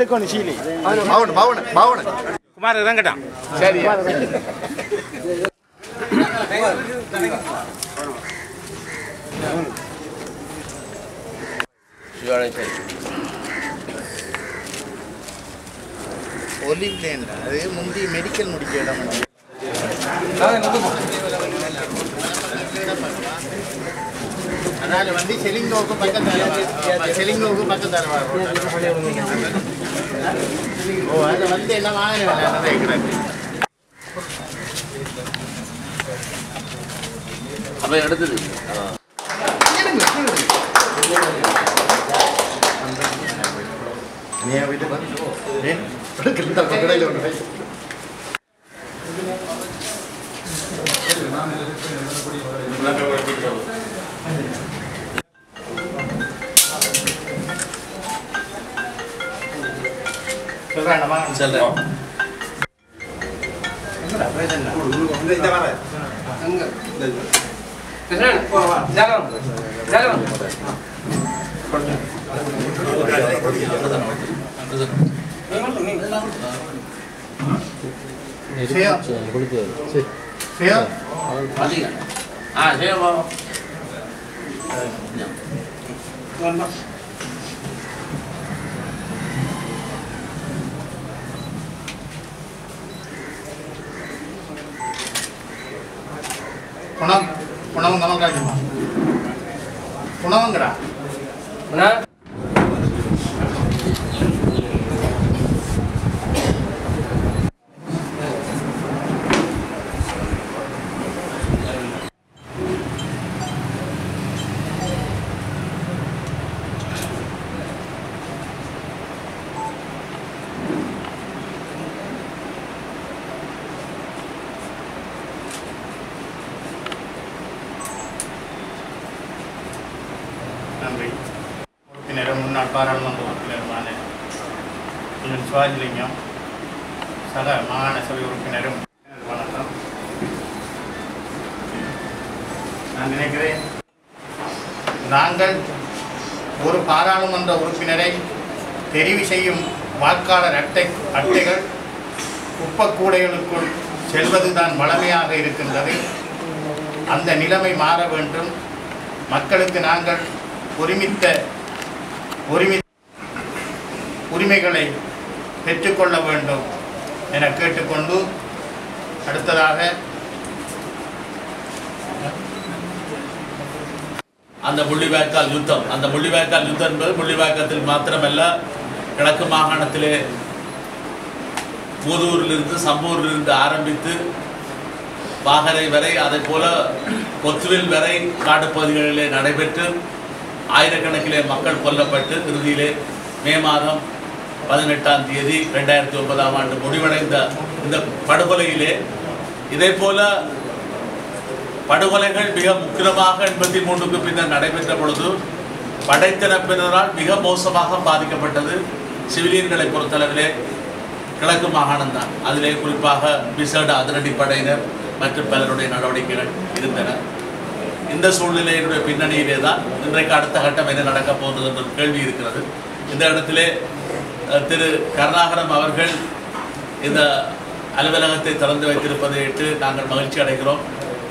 எடுக்கணும் சீலி பாவன பாவன பாவன குமார் இறங்கட்டான் சரி olive land அது முந்தி மெடிக்கல் முடிக்க இடம் அதனால வந்து செலிங்கோவுக்கு பக்கத்தால செலிங்கோவுக்கு பக்கத்தால ஓ அதில் வந்து என்ன வாங்கின வேலை நிறைய கிடக்கு அப்ப எடுத்தது நீ வீட்டு ஏன் கிட்ட கடையில் ஒன்று சொல்றேன்மா சொல்றேன் சிவம் பாத்தீங்க ஆ சரி பாவம் குணம் குணம் கமக்காஜுமா குணவங்கடா நன்றி உறுப்பினரும் முன்னாள் பாராளுமன்ற உறுப்பினருமான என் சிவாஜிலிங்கம் சக மாகாண சபை உறுப்பினரும் வணக்கம் நான் நினைக்கிறேன் நாங்கள் ஒரு பாராளுமன்ற உறுப்பினரை தெரிவு செய்யும் வாக்காளர் அட்டை அட்டைகள் குப்பக்கூடைகளுக்குள் செல்வதுதான் வளமையாக இருக்கின்றது அந்த நிலைமை மாற வேண்டும் மக்களுக்கு நாங்கள் ஒருமித்த உரிமை உரிமைகளை பெற்றுக்கொள்ள வேண்டும் என கேட்டுக்கொண்டு அடுத்ததாக அந்த முள்ளிவாய்க்கால் யுத்தம் அந்த முள்ளிவாய்க்கால் யுத்தம் என்பது முள்ளிவாய்க்கத்தில் மாத்திரமல்ல கிழக்கு மாகாணத்திலே மூதூரிலிருந்து சம்பூரிலிருந்து ஆரம்பித்து வாகரை வரை அதே போல கொத்துவில் வரை காட்டுப்பகுதிகளிலே நடைபெற்று ஆயிரக்கணக்கிலே மக்கள் கொல்லப்பட்டு இறுதியிலே மே மாதம் பதினெட்டாம் தேதி ரெண்டாயிரத்தி ஒன்பதாம் ஆண்டு முடிவடைந்த இந்த படுகொலையிலே இதே போல படுகொலைகள் மிக முக்கியமாக எண்பத்தி மூன்றுக்கு பின்னர் நடைபெற்ற பொழுது படைத்தரப்பினரால் மிக மோசமாக பாதிக்கப்பட்டது சிவிலியன்களை பொறுத்தளவிலே கிழக்கு மாகாணம் தான் அதிலே குறிப்பாக விசேட அதிரடி படையினர் மற்றும் பலருடைய நடவடிக்கைகள் இருந்தன இந்த சூழ்நிலையினுடைய பின்னணியிலே தான் இன்றைக்கு அடுத்த கட்டம் என்ன நடக்கப் போகிறது என்ற ஒரு கேள்வி இருக்கிறது இந்த இடத்திலே அஹ், திரு கருணாகரம் அவர்கள் இந்த அலுவலகத்தை திறந்து வைத்திருப்பதை இட்டு நாங்கள் மகிழ்ச்சி அடைகிறோம்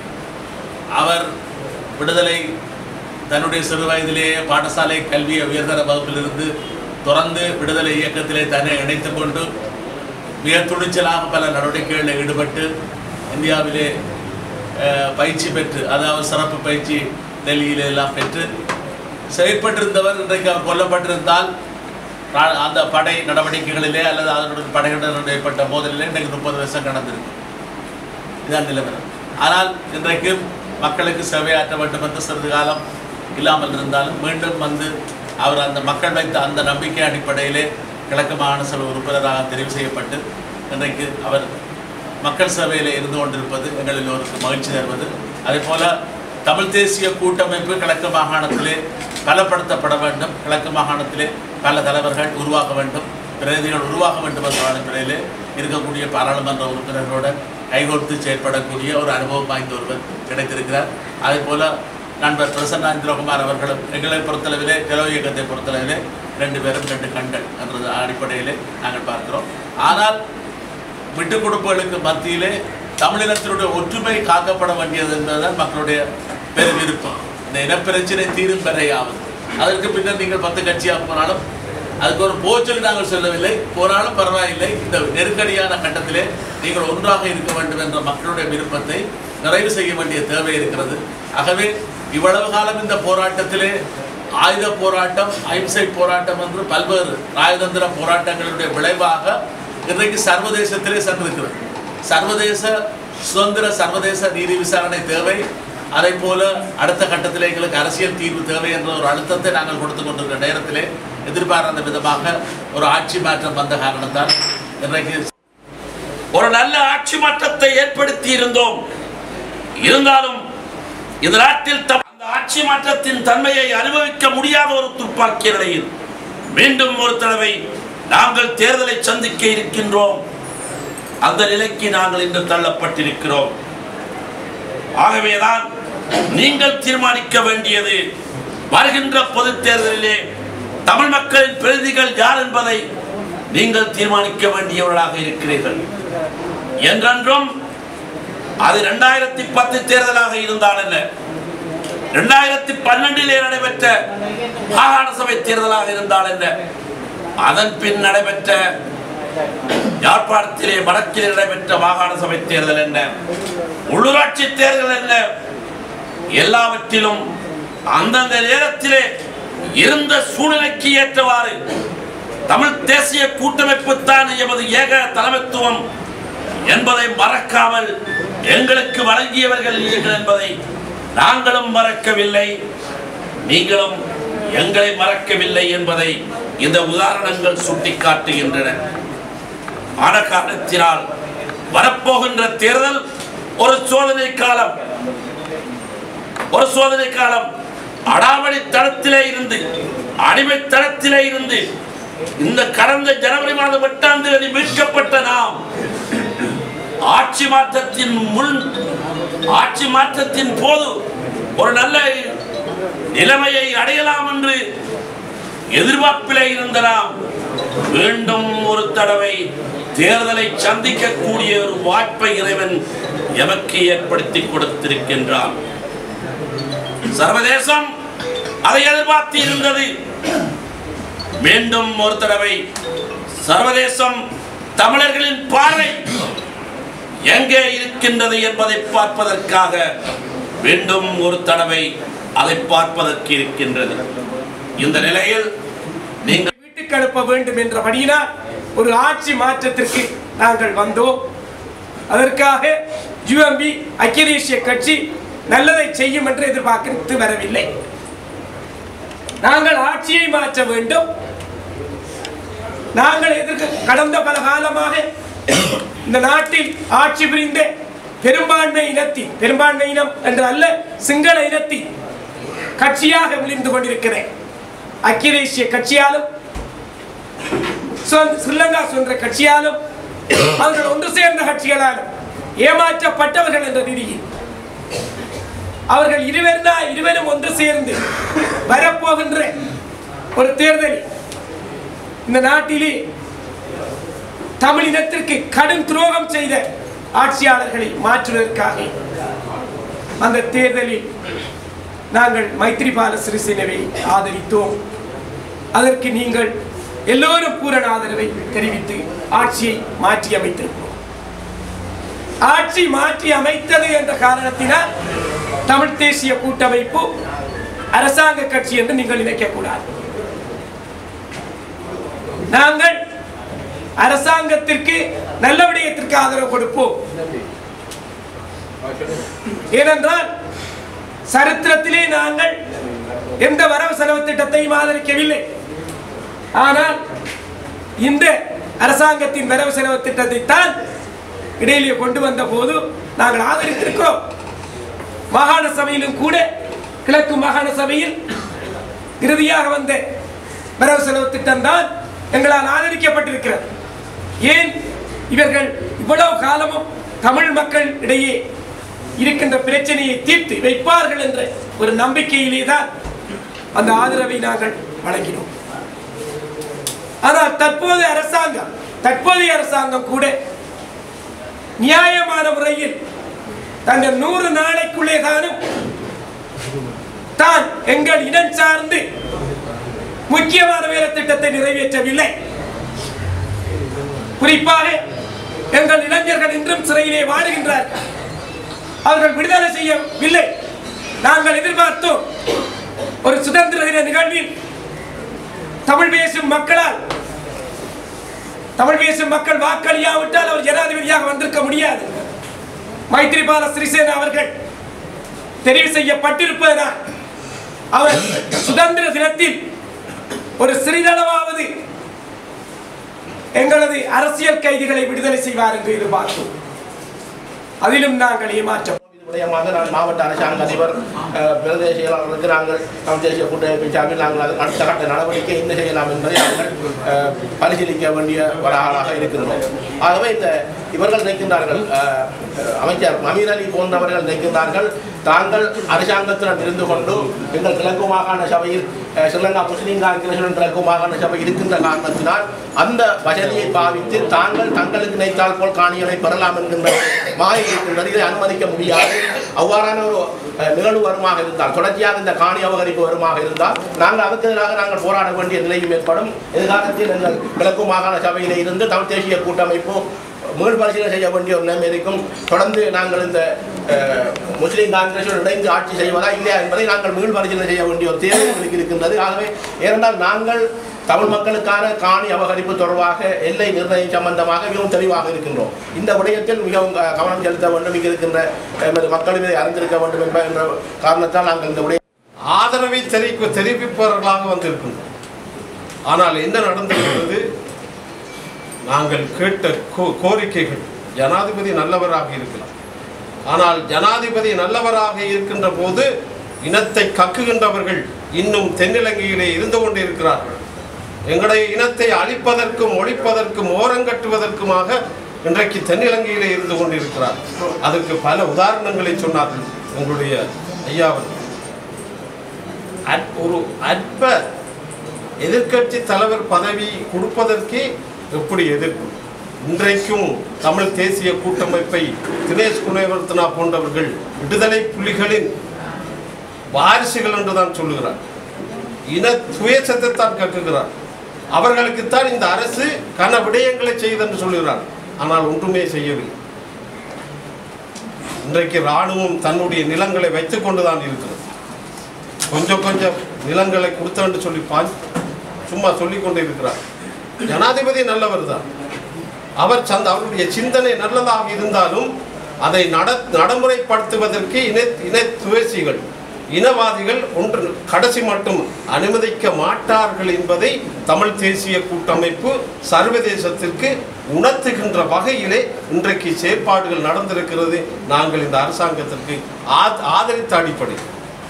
அவர் விடுதலை தன்னுடைய சிறு வயதிலேயே பாடசாலை கல்வி உயர்தர வகுப்பிலிருந்து தொடர்ந்து விடுதலை இயக்கத்திலே தன்னை இணைத்துக் கொண்டு மிக துணிச்சலாக பல நடவடிக்கைகளில் ஈடுபட்டு இந்தியாவிலே அஹ், பயிற்சி பெற்று அதாவது சிறப்பு பயிற்சி டெல்லியில எல்லாம் பெற்று செயற்பட்டிருந்தவர் இன்றைக்கு அவர் கொல்லப்பட்டிருந்தால் ரா- அந்த படை நடவடிக்கைகளிலே அல்லது அதனுடைய படைகளுடன் ஏற்பட்ட மோதலிலே இன்றைக்கு முப்பது வருஷம் கடந்திருக்கு இதான் நிலவரம் ஆனால் இன்றைக்கு மக்களுக்கு சேவையாற்ற வேண்டும் என்று சிறிது காலம் இல்லாமல் இருந்தாலும் மீண்டும் வந்து அவர் அந்த மக்கள் வைத்த அந்த நம்பிக்கை அடிப்படையிலே கிழக்கு மாகாண சபை உறுப்பினராக தெரிவு செய்யப்பட்டு இன்றைக்கு அவர் மக்கள் சேவையில் இருந்து கொண்டிருப்பது எங்கள் எல்லோருக்கும் மகிழ்ச்சி தருவது அதே போல தமிழ் தேசிய கூட்டமைப்பு கிழக்கு மாகாணத்திலே பலப்படுத்தப்பட வேண்டும் கிழக்கு மாகாணத்திலே பல தலைவர்கள் உருவாக்க வேண்டும் பிரதிநிதிகள் உருவாக வேண்டும் என்ற அடிப்படையிலே இருக்கக்கூடிய பாராளுமன்ற உறுப்பினர்களுடன் கைகோர்த்து செயற்படக்கூடிய ஒரு அனுபவம் வாய்ந்த ஒருவர் கிடைத்திருக்கிறார் அதே போல நண்பர் பிரசன்னா இந்திரகுமார் அவர்களும் எங்களை பொறுத்தளவிலே ஜலோ இயக்கத்தை பொறுத்தளவிலே ரெண்டு பேரும் ரெண்டு கண்கள் என்ற அடிப்படையிலே நாங்கள் பார்க்கிறோம் ஆனால் விட்டுக் கொடுப்புகளுக்கு மத்தியிலே தமிழினத்தினுடைய ஒற்றுமை காக்கப்பட வேண்டியது என்பதுதான் மக்களுடைய பெரும் விருப்பம் இந்த இனப்பிரச்சனை தீரும் வரையாவது அதற்கு பின்னர் நீங்கள் பத்து கட்சியாக போனாலும் அதுக்கு ஒரு போச்சல் நாங்கள் சொல்லவில்லை போனாலும் பரவாயில்லை இந்த நெருக்கடியான கட்டத்திலே நீங்கள் ஒன்றாக இருக்க வேண்டும் என்ற மக்களுடைய விருப்பத்தை நிறைவு செய்ய வேண்டிய தேவை இருக்கிறது ஆகவே இவ்வளவு காலம் இந்த போராட்டத்திலே ஆயுத போராட்டம் அஹிம்சை போராட்டம் என்று பல்வேறு ராஜதந்திர போராட்டங்களுடைய விளைவாக இன்றைக்கு சர்வதேசத்திலே சென்றிருக்கிறது சர்வதேச சுதந்திர சர்வதேச நீதி விசாரணை தேவை அதே போல அடுத்த கட்டத்தில் எங்களுக்கு அரசியல் தீர்வு தேவை என்ற ஒரு அழுத்தத்தை நாங்கள் கொடுத்து கொண்டிருக்கிற நேரத்திலே எதிர்பாராத விதமாக ஒரு ஆட்சி மாற்றம் வந்த காரணத்தால் இன்றைக்கு ஒரு நல்ல ஆட்சி மாற்றத்தை ஏற்படுத்தி இருந்தோம் இருந்தாலும் இந்த நாட்டில் த- அந்த ஆட்சி மாற்றத்தின் தன்மையை அனுபவிக்க முடியாத ஒரு துப்பாக்கிய நிலையில் மீண்டும் ஒரு தடவை நாங்கள் தேர்தலை சந்திக்க இருக்கின்றோம் அந்த நிலைக்கு நாங்கள் இன்று தள்ளப்பட்டிருக்கிறோம் ஆகவேதான் நீங்கள் தீர்மானிக்க வேண்டியது வருகின்ற பொதுத் தேர்தலிலே தமிழ் மக்களின் பிரதிகள் யார் என்பதை நீங்கள் தீர்மானிக்க வேண்டியவர்களாக இருக்கிறீர்கள் என்றென்றும் அது இரண்டாயிரத்தி பத்து தேர்தலாக இருந்தால் என்ன இரண்டாயிரத்தி பன்னெண்டிலே நடைபெற்ற மாகாண சபை தேர்தலாக இருந்தால் என்ன அதன் பின் நடைபெற்ற யாழ்ப்பாணத்திலே வடக்கிலே நடைபெற்ற மாகாண சபை தேர்தல் என்ன உள்ளூராட்சி தேர்தல் என்ன எல்லாவற்றிலும் அந்தந்த நேரத்திலே இருந்த சூழ்நிலைக்கு ஏற்றவாறு தமிழ் தேசிய கூட்டமைப்பு தான் எமது ஏக தலைமைத்துவம் என்பதை மறக்காமல் எங்களுக்கு வழங்கியவர்கள் நீங்கள் என்பதை நாங்களும் மறக்கவில்லை நீங்களும் எங்களை மறக்கவில்லை என்பதை இந்த உதாரணங்கள் சுட்டிக்காட்டுகின்றன ஆன காரணத்தினால் வரப்போகின்ற தேர்தல் ஒரு சோதனை காலம் ஒரு சோதனை காலம் அடாவடி தளத்திலே இருந்து அடிமை தளத்திலே இருந்து இந்த கடந்த ஜனவரி மாதம் எட்டாம் தேதி மீட்கப்பட்ட நாம் ஆட்சி மாற்றத்தின் முன் ஆட்சி மாற்றத்தின் போது ஒரு நல்ல நிலைமையை அடையலாம் என்று எதிர்பார்ப்பிலே இருந்த நாம் மீண்டும் ஒரு தடவை தேர்தலை சந்திக்கக்கூடிய ஒரு வாய்ப்பை இறைவன் எமக்கு ஏற்படுத்தி கொடுத்திருக்கின்றான் சர்வதேசம் அதை எதிர்பார்த்து இருந்தது மீண்டும் ஒரு தடவை சர்வதேசம் தமிழர்களின் பார்வை எங்கே இருக்கின்றது என்பதை பார்ப்பதற்காக மீண்டும் ஒரு தடவை அதை பார்ப்பதற்கு இருக்கின்றது இந்த நிலையில் நீங்கள் வீட்டுக்கு அனுப்ப வேண்டும் என்றபடியினால் ஒரு ஆட்சி மாற்றத்திற்கு நாங்கள் வந்தோம் அதற்காக யுஎம்பி ஐக்கிய தேசிய கட்சி நல்லதை செய்யும் என்று எதிர்பார்த்து வரவில்லை நாங்கள் ஆட்சியை மாற்ற வேண்டும் நாங்கள் எதிர்க்க கடந்த பல காலமாக இந்த நாட்டில் ஆட்சி புரிந்த பெரும்பான்மை இனத்தின் பெரும்பான்மை இனம் என்று அல்ல சிங்கள இனத்தின் கட்சியாக விழுந்து கொண்டிருக்கிறேன் ஐக்கிய தேசிய கட்சியாலும் சுதந்திர- ஸ்ரீலங்கா சுதந்திர கட்சியாலும் அவர்கள் ஒன்று சேர்ந்த கட்சிகளாலும் ஏமாற்றப்பட்டவர்கள் என்ற ரீதியில் அவர்கள் இருவரும் தான் இருவரும் ஒன்று சேர்ந்து வரப்போகின்ற ஒரு தேர்தலில் இந்த நாட்டிலே தமிழினத்திற்கு கடும் துரோகம் செய்த ஆட்சியாளர்களை மாற்றுவதற்காக அந்த தேர்தலில் நாங்கள் மைத்ரிபால சிறிசேனவை ஆதரித்தோம் அதற்கு நீங்கள் எல்லோரும் பூரண ஆதரவை தெரிவித்து ஆட்சியை மாற்றி அமைத்திருக்கிறோம் ஆட்சி மாற்றி அமைத்தது என்ற காரணத்தினால் தமிழ் தேசிய கூட்டமைப்பு அரசாங்க கட்சி என்று நீங்கள் நினைக்கக்கூடாது நாங்கள் அரசாங்கத்திற்கு நல்ல விடயத்திற்கு ஆதரவு கொடுப்போம் ஏனென்றால் சரித்திரத்திலே நாங்கள் எந்த வரவு செலவு திட்டத்தையும் ஆதரிக்கவில்லை ஆனால் இந்த அரசாங்கத்தின் வரவு செலவு திட்டத்தை தான் இடையிலே கொண்டு வந்த போது நாங்கள் ஆதரித்திருக்கிறோம் மாகாண சபையிலும் கூட கிழக்கு மாகாண சபையில் இறுதியாக வந்த வரவு செலவு திட்டம் தான் எங்களால் ஆதரிக்கப்பட்டிருக்கிறது ஏன் இவர்கள் இவ்வளவு காலமும் தமிழ் மக்கள் இடையே இருக்கின்ற பிரச்சனையை தீர்த்து வைப்பார்கள் என்ற ஒரு நம்பிக்கையிலே தான் அந்த ஆதரவை நாங்கள் வழங்கினோம் ஆனால் தற்போது அரசாங்கம் தற்போதைய அரசாங்கம் கூட நியாயமான முறையில் தங்கள் நூறு நாளைக்குள்ளே தானும் தான் எங்கள் இனம் சார்ந்து முக்கியமான வேலை திட்டத்தை நிறைவேற்றவில்லை குறிப்பாக எங்கள் இளைஞர்கள் இன்றும் சிறையிலே வாடுகின்றார்கள் அவர்கள் விடுதலை செய்யவில்லை நாங்கள் எதிர்பார்த்தோம் ஒரு சுதந்திர தின நிகழ்வில் தமிழ் பேசும் மக்களால் தமிழ் பேசும் மக்கள் வாக்களியாவிட்டால் அவர் ஜனாதிபதியாக வந்திருக்க முடியாது மைத்ரிபால சிறிசேனா அவர்கள் தெரிவு செய்யப்பட்டிருப்பதனால் அவர் சுதந்திர தினத்தில் ஒரு சிறிதளவாவது எங்களது அரசியல் கைதிகளை விடுதலை செய்வார் என்று எதிர்பார்த்தோம் அதிலும் நாங்கள் ஏமாற்றம் விடயமாக நான் மாவட்ட அரசாங்க அதிபர் அஹ், பிரதேச செயலாளருக்கு நாங்கள் நம் தேசிய கூட்டமைப்பின் சார்பில் நாங்கள் அது அடுத்த கட்ட நடவடிக்கை என்ன செய்யலாம் என்பதை நாங்கள் அஹ், பரிசீலிக்க வேண்டிய ஒரு ஆளாக இருக்கின்றோம் ஆகவே இந்த இவர்கள் நினைக்கின்றார்கள் அஹ், அமைச்சர் அமீர் அலி போன்றவர்கள் நினைக்கின்றார்கள் தாங்கள் அரசாங்கத்துடன் இருந்து கொண்டு எங்கள் கிழக்கு மாகாண சபையில் அஹ், ஸ்ரீலங்கா முஸ்லீம் காங்கிரசுடன் கிழக்கு மாகாண சபை இருக்கின்ற காரணத்தினால் அந்த வசதியை பாவித்து தாங்கள் தங்களுக்கு நினைத்தால் போல் காணிகளை பெறலாம் என்கின்ற மாயை இருக்கின்றது இதை அனுமதிக்க முடியாது அவ்வாறான ஒரு அஹ், நிகழ்வு வருமாக இருந்தால் தொடர்ச்சியாக இந்த காணி அபகரிப்பு வருமாக இருந்தால் நாங்கள் அதுக்கு எதிராக நாங்கள் போராட வேண்டிய நிலையும் ஏற்படும் எதிர்காலத்தில் எங்கள் கிழக்கு மாகாண சபையிலே இருந்து தமிழ் தேசிய கூட்டமைப்பு மீள் பரிசீலனை செய்ய வேண்டிய ஒரு நிலைமை இருக்கும் தொடர்ந்து நாங்கள் இந்த அஹ், முஸ்லீம் காங்கிரஸுடன் இணைந்து ஆட்சி செய்வதா இல்லையா என்பதை நாங்கள் மீள் பரிசீலனை செய்ய வேண்டிய ஒரு தேவை எங்களுக்கு இருக்கின்றது ஆகவே ஏனென்றால் நாங்கள் தமிழ் மக்களுக்கான காணி அபகரிப்பு தொடர்பாக எல்லை நிர்ணயம் சம்பந்தமாக மிகவும் தெளிவாக இருக்கின்றோம் இந்த விடயத்தில் மிகவும் க- கவனம் செலுத்த வேண்டும் இங்கு இருக்கின்ற எமது மக்களும் இதை அறிந்திருக்க வேண்டும் என்ப என்ற காரணத்தால் நாங்கள் இந்த விடயம் ஆதரவை தெரிவிக்க தெரிவிப்பவர்களாக வந்திருக்கின்றோம் ஆனால் என்ன நடந்திருக்கிறது நாங்கள் கேட்ட கோ- கோரிக்கைகள் ஜனாதிபதி நல்லவராக இருக்கலாம் ஆனால் ஜனாதிபதி நல்லவராக இருக்கின்ற போது இனத்தை கக்குகின்றவர்கள் இன்னும் தென்னிலங்கையிலே இருந்து கொண்டு இருக்கிறார்கள் எங்களுடைய இனத்தை அழிப்பதற்கும் ஒழிப்பதற்கும் ஓரங்கட்டுவதற்குமாக இன்றைக்கு தென்னிலங்கையிலே இருந்து கொண்டிருக்கிறார் அதற்கு பல உதாரணங்களை சொன்னார்கள் உங்களுடைய ஐயாவர்கள் அற்- ஒரு அற்ப எதிர்க்கட்சி தலைவர் பதவி கொடுப்பதற்கே எப்படி எதிர்ப்பு இன்றைக்கும் தமிழ் தேசிய கூட்டமைப்பை தினேஷ் குணவர்த்தனா போன்றவர்கள் விடுதலை புலிகளின் வாரிசுகள் என்றுதான் சொல்லுகிறார் இன துவேசத்தை தான் கக்குகிறார் அவர்களுக்குத்தான் இந்த அரசு கன விடயங்களை செய்தென்று சொல்லுகிறார் ஆனால் ஒன்றுமே செய்யவில்லை இன்றைக்கு ராணுவம் தன்னுடைய நிலங்களை வைத்துக் கொண்டுதான் இருக்கிறது கொஞ்சம் கொஞ்சம் நிலங்களை கொடுத்தேன்னு சொல்லி பா சும்மா சொல்லிக் கொண்டே இருக்கிறார் ஜனாதிபதி நல்லவர் தான் அவர் சந்த அவருடைய சிந்தனை நல்லதாக இருந்தாலும் அதை நட நடைமுறைப்படுத்துவதற்கு இன இன துவேசிகள் இனவாதிகள் ஒன்று கடைசி மட்டும் அனுமதிக்க மாட்டார்கள் என்பதை தமிழ் தேசிய கூட்டமைப்பு சர்வதேசத்திற்கு உணர்த்துகின்ற வகையிலே இன்றைக்கு செயற்பாடுகள் நடந்திருக்கிறது நாங்கள் இந்த அரசாங்கத்திற்கு ஆத்- ஆதரித்த அடிப்படை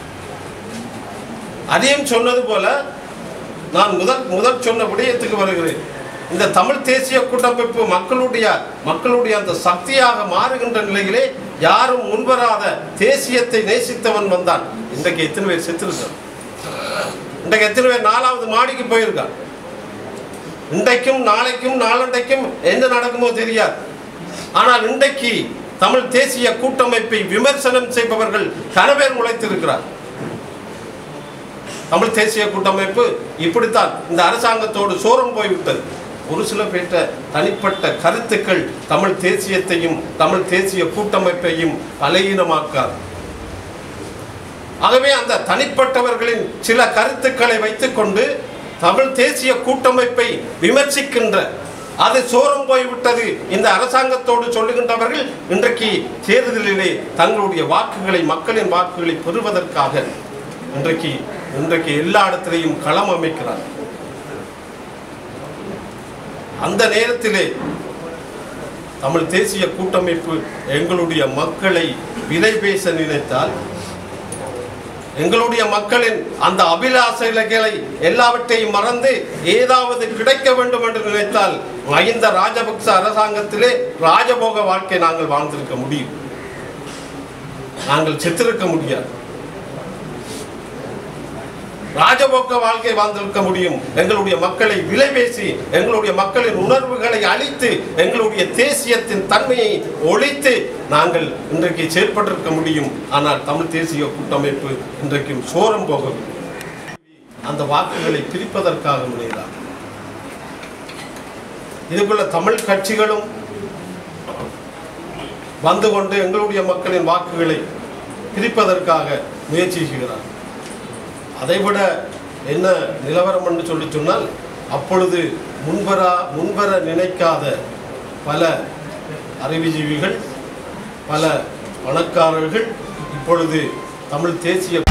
அதையும் சொன்னது போல நான் முதல் முதல் சொன்ன விடயத்துக்கு வருகிறேன் இந்த தமிழ் தேசிய கூட்டமைப்பு மக்களுடைய மக்களுடைய அந்த சக்தியாக மாறுகின்ற நிலையிலே யாரும் முன்வராத தேசியத்தை நேசித்தவன் வந்தான் இன்றைக்கு எத்தனை பேர் செத்துருக்கான் இன்றைக்கு எத்தனை பேர் நாலாவது மாடிக்கு போயிருக்கான் இன்றைக்கும் நாளைக்கும் நாளண்டைக்கும் என்ன நடக்குமோ தெரியாது ஆனால் இன்றைக்கு தமிழ் தேசிய கூட்டமைப்பை விமர்சனம் செய்பவர்கள் கன பேர் உழைத்திருக்கிறார் தமிழ் தேசிய கூட்டமைப்பு இப்படித்தான் இந்த அரசாங்கத்தோடு சோரம் போய்விட்டது ஒரு சில பேற்ற தனிப்பட்ட கருத்துக்கள் தமிழ் தேசியத்தையும் தமிழ் தேசிய கூட்டமைப்பையும் பலகீனமாக்காது ஆகவே அந்த தனிப்பட்டவர்களின் சில கருத்துக்களை வைத்துக்கொண்டு தமிழ் தேசிய கூட்டமைப்பை விமர்சிக்கின்ற அது சோரம் போய்விட்டது இந்த அரசாங்கத்தோடு சொல்லுகின்றவர்கள் இன்றைக்கு தேர்தலிலே தங்களுடைய வாக்குகளை மக்களின் வாக்குகளை பெறுவதற்காக இன்றைக்கு இன்றைக்கு எல்லா இடத்திலையும் களம் அமைக்கிறார் அந்த நேரத்திலே தமிழ் தேசிய கூட்டமைப்பு எங்களுடைய மக்களை விலை பேச நினைத்தால் எங்களுடைய மக்களின் அந்த அபிலாசைகளை எல்லாவற்றையும் மறந்து ஏதாவது கிடைக்க வேண்டும் என்று நினைத்தால் மஹிந்த ராஜபக்ச அரசாங்கத்திலே ராஜபோக வாழ்க்கை நாங்கள் வாழ்ந்திருக்க முடியும் நாங்கள் செத்திருக்க முடியாது ராஜபோக்க வாழ்க்கை வாழ்ந்திருக்க முடியும் எங்களுடைய மக்களை விலை பேசி எங்களுடைய மக்களின் உணர்வுகளை அழித்து எங்களுடைய தேசியத்தின் தன்மையை ஒழித்து நாங்கள் இன்றைக்கு செயற்பட்டிருக்க முடியும் ஆனால் தமிழ் தேசிய கூட்டமைப்பு இன்றைக்கும் சோரம் போகவில்லை அந்த வாக்குகளை பிரிப்பதற்காக முனைகிறார் இதுக்குள்ள தமிழ் கட்சிகளும் வந்து கொண்டு எங்களுடைய மக்களின் வாக்குகளை பிரிப்பதற்காக முயற்சி செய்கிறார் அதைவிட என்ன நிலவரம் என்று சொல்லி சொன்னால் அப்பொழுது முன்வரா முன்வர நினைக்காத பல அறிவுஜீவிகள் பல பணக்காரர்கள் இப்பொழுது தமிழ் தேசிய